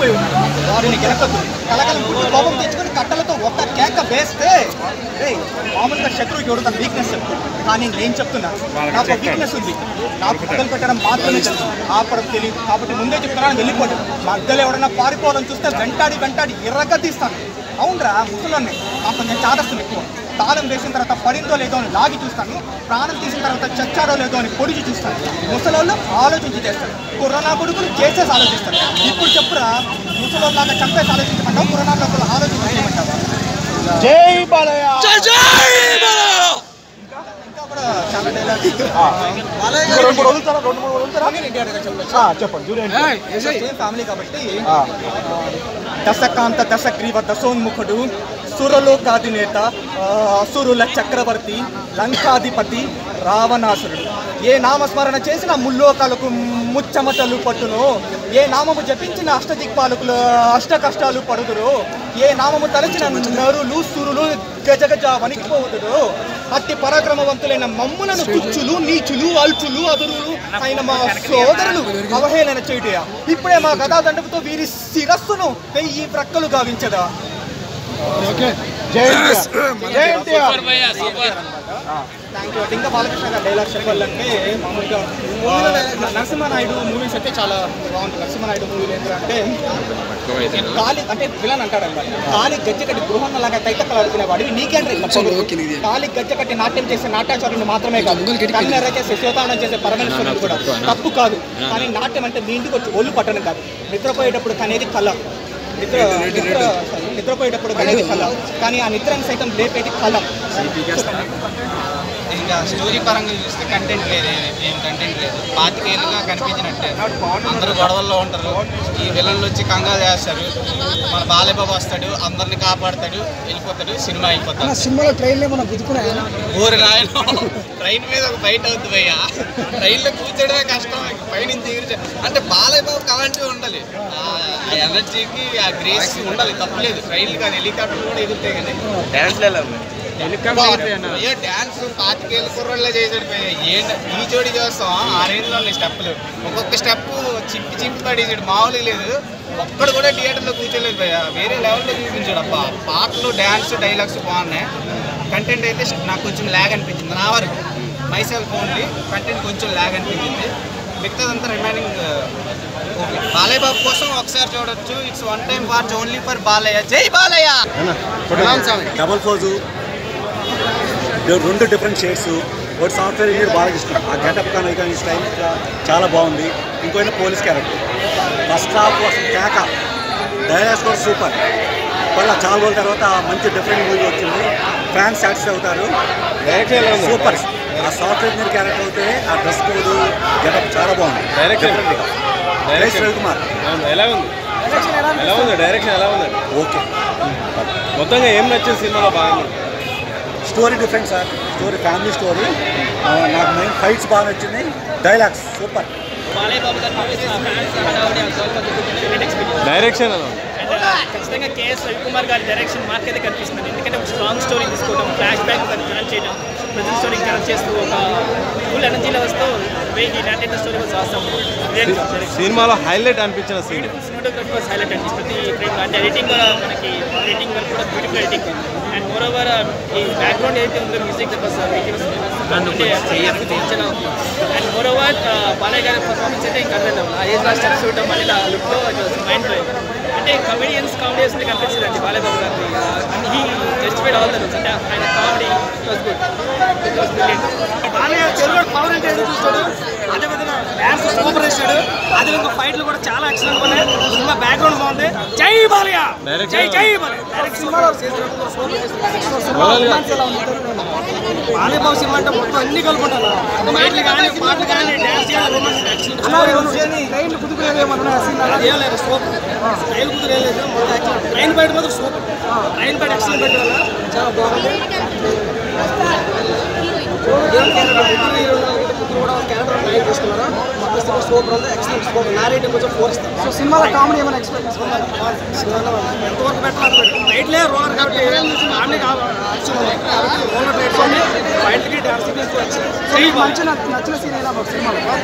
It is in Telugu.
చనిపోయి ఉన్నారు వారిని గెలకద్దు కలకలం పుట్టి కోపం తెచ్చుకొని కట్టలతో ఒక్క కేక వేస్తే ఏయ్, మామూలుగా శత్రువుకి ఎవరు తన వీక్నెస్ చెప్తాడు కానీ నేను చెప్తున్నా నాకు వీక్నెస్ ఉంది నాకు మొదలు పెట్టడం మాత్రమే తెలుసు ఆపడం తెలియదు కాబట్టి ముందే చెప్తున్నాను వెళ్ళిపోదు మధ్యలో ఎవడన్నా పారిపోవాలని చూస్తే వెంటాడి వెంటాడి ఎర్రగా తీస్తాను అవునరా ముసలోనే నాకు కొంచెం చాదస్తుంది ఎక్కువ తాళం వేసిన తర్వాత పడిందో లేదో అని లాగి చూస్తాను ప్రాణం తీసిన తర్వాత చచ్చారో లేదో అని పొడిచి చూస్తాను ముసలోళ్ళు ఆలోచించి చేస్తారు కరోనా కొడుకులు చేసేసి ఆలోచిస్తారు ఇప్పుడు చెప్పురా ముసలోళ్ళగా చంపేసి ఆలోచించమంటావు కరోనా లోపల ఆలోచించి చేయమంటావా జై బాలయ్య ఇంకా ఇంకా కూడా చాలా డైలాగ్స్ ఇంకో రెండు మూడు వదులుతారా రెండు మూడు వదులుతారా చెప్పచ్చు ఆ, చెప్పండి చూడండి ఫ్యామిలీ కాబట్టి ఆ, దశకాంత దశగ్రీవ దశోన్ముఖుడు సురలోకాధినేత ఆ, అసురుల చక్రవర్తి లంకాధిపతి రావణాసురుడు ఏ నామస్మరణ చేసిన ముల్లోకాలకు ముచ్చమటలు పట్టును ఏ నామము జపించిన అష్టదిక్పాలకులు అష్ట కష్టాలు పడుదురు ఏ నామము తలచిన నరులు సురులు గజగజ వణికిపోవుదురు అట్టి పరాక్రమవంతులైన మమ్ములను తుచ్చులు నీచులు అల్చులు అదురులు అయిన మా సోదరులు అవహేళన చేయుటయా ఇప్పుడే మా గదాదండపుతో వీరి శిరస్సును వెయ్యి ప్రక్కలు గావించదా జై ఎన్టీఆర్ జై ఎన్టీఆర్ థ్యాంక్ యూ ఇంకా బాలకృష్ణ గారు డైలాగ్ చెప్పాలంటే మామూలుగా ఆ, నరసింహనాయుడు మూవీస్ అయితే చాలా బాగుంటుంది నరసింహనాయుడు మూవీలు ఏంటంటే కాలి అంటే విలన్ అంటాడు అనమాట కాలి గజ్జె కట్టి గృహం లాగా తైతక్కలు వాడివి నీకేంటి కాలి గజ్జె కట్టి నాట్యం చేసే నాట్యాచారుని మాత్రమే కాదు కన్నెర చేసే శివతాండం చేసే పరమేశ్వరుని కూడా తప్పు కాదు కానీ నాట్యం అంటే మీ ఇంటికి వచ్చి ఒళ్ళు పట్టడం కాదు నిద్రపోయేటప్పుడు కనేది కళ నిద్ర నిద్ర sorry, నిద్రపోయేటప్పుడు కనేది కళ కానీ ఆ నిద్రని సైతం లేపేది కళ ఇంకా స్టోరీ పరంగా చూస్తే కంటెంట్ లేదు ఏ- ఏం కంటెంట్ లేదు పాతికేళ్ళుగా కనిపించినట్టే అందరూ గొడవల్లో ఉంటారు ఈ విలన్లు వచ్చి కంగారు చేస్తారు మన బాలయ్యబాబు వస్తాడు అందరిని కాపాడతాడు వెళ్ళిపోతాడు సినిమా అయిపోతాడు సినిమాలో ట్రైన్లో మనం గుద్దుకున్నా ఊరి నాయన ట్రైన్ మీద ఒక బయట అవుతుంది అయ్యా ట్రైన్లో కూర్చోడమే కష్టం పైనుంచి ఎగిరి అంటే బాలయ్యబాబుకి అలాంటివి ఉండాలి ఆ ఎనర్జీకి ఆ గ్రేస్ ఉండాలి తప్పలేదు ట్రైన్లు కాదు హెలికాప్టర్ కూడా ఎగురుతాయి కానీ అయ్యో డాన్స్ పాతికేళ్ళ కుర్రోళ్ళే చేసాడు పోయి. ఏంటి ఈ జోడి చేస్తాం ఆ రేంజ్లో ఉన్నాయి స్టెప్పులు ఒక్కొక్క స్టెప్ చింపి చింపి పడేసాడు మామూలుగా లేదు ఒక్కడు కూడా థియేటర్లో కూర్చోలేదు భయ్య వేరే లెవెల్లో చూపించాడు అబ్బా పాటలు డ్యాన్స్ డైలాగ్స్ బాగున్నాయి కంటెంట్ అయితే నాకు కొంచెం ల్యాగ్ అనిపించింది నా వరకు మైసెల్ఫ్ ఓన్లీ కంటెంట్ కొంచెం ల్యాగ్ అనిపించింది మిగతాదంతా రిమైనింగ్ ఓకే బాలయ్య బాబు కోసం ఒకసారి చూడొచ్చు it's one time watch only for Balayya జై బాలయ్య డబల్ ఫోజు రెండు డిఫరెంట్ షేడ్స్ ఒకటి సాఫ్ట్వేర్ ఇంజనీర్ బాగా ఇష్టం ఆ గెటప్ కానీ కానీ స్టైల్ చాలా బాగుంది ఇంకోటి పోలీస్ క్యారెక్టర్ ఫస్ట్ హాఫ్ కేక డైలాగ్స్ కూడా సూపర్ మళ్ళీ చాలా రోజుల తర్వాత మంచి డిఫరెంట్ మూవీ వచ్చింది ఫ్యాన్స్ సాటిస్ఫై అవుతారు సూపర్ ఆ సాఫ్ట్వేర్ ఇంజనీర్ క్యారెక్టర్ అయితే ఆ డ్రెస్ కోడ్ గెటప్ చాలా బాగుంది డైరెక్షన్ జై రవికుమార్ ఎలా ఉంది ఎలా ఉంది డైరెక్షన్ ఎలా ఉంది ఓకే మొత్తంగా ఏం నచ్చింది సినిమాలో బాగా story different sir story family story నాకు మెయిన్ ఫైట్స్ బాగా నచ్చింది డైలాగ్స్ సూపర్ డైరెక్షన్ ఎలా ఉంది ఖచ్చితంగా కేఎస్ రవికుమార్ గారి డైరెక్షన్ మాకైతే కనిపిస్తుంది ఎందుకంటే ఒక స్ట్రాంగ్ స్టోరీ తీసుకోవడం ఫ్లాష్ బ్యాక్ కనెక్ట్ చేయడం ప్రజెంట్ స్టోరీ కనెక్ట్ చేస్తూ ఒక ఫుల్ ఎనర్జీ లెవెల్స్తో వే ఈ నాటెడ్ స్టోరీ వాజ్ ఆసమ్ సినిమాలో హైలైట్ అనిపించిన సీన్ సినిమాటోగ్రఫీ వాజ్ హైలైట్ అండి ప్రతి ఫ్రేమ్ అంటే ఎడిటింగ్ కూడా మనకి ఎడిటింగ్ వర్క్ కూడా beautiful editing and moreover ఈ బ్యాక్గ్రౌండ్ ఏదైతే ఉందో మ్యూజిక్ అంటే చాలా అండ్ మోర్ ఓవర్ బాలయ్య గారి పర్ఫార్మెన్స్ అయితే ఇంకా అర్థం ఆ ఏజ్ లాస్ట్ స్టెప్స్ చూడడం మళ్ళీ ఆ లుక్లో మైండ్ బ్లోయింగ్ అంటే కమెడియన్స్ కామెడీస్ ఉంటే కనిపించింది అండి బాలయ్య బాబు గారికి and he justified all the rules అంటే ఆయన comedy was good it was brilliant Telugu power అంటే ఏదో చూస్తాడు అదేవిధంగా డాన్స్ సూపర్ వేసాడు అదేవిధంగా ఫైట్లు కూడా చాలా ఎక్సలెంట్ ఉన్నాయి సినిమా బ్యాక్గ్రౌండ్ బాగుంది జై బాలయ్య జై జై బాలయ్య డైరెక్ట్ సినిమాలో బాలయ్య బాబు సినిమా అంటే మొత్తం అన్ని కలుపుకుంటాను ఫైట్లు కానీ పాటలు కానీ డాన్స్ కానీ రొమాన్స్ ట్రైన్ కుదుకులేదు ఏం లేదు సూపర్ ట్రైన్ కుదిరేలేదు ట్రైన్ బయట మాత్రం సూపర్ ట్రైన్ బయట ఎక్సలెంట్ పెట్టాలి చాలా బాగుంది సో సినిమాలో కామెడీ ఏమైనా ఎక్స్పెక్ట్ ఎంతవరకు పెట్టాలి రైట్లే రోలర్ కాబట్టి కామెడీ కాబట్టి రోలర్ రైట్స్ బయటకి డాన్స్ మంచి నచ్చిన సీన్ అయినా సినిమాలో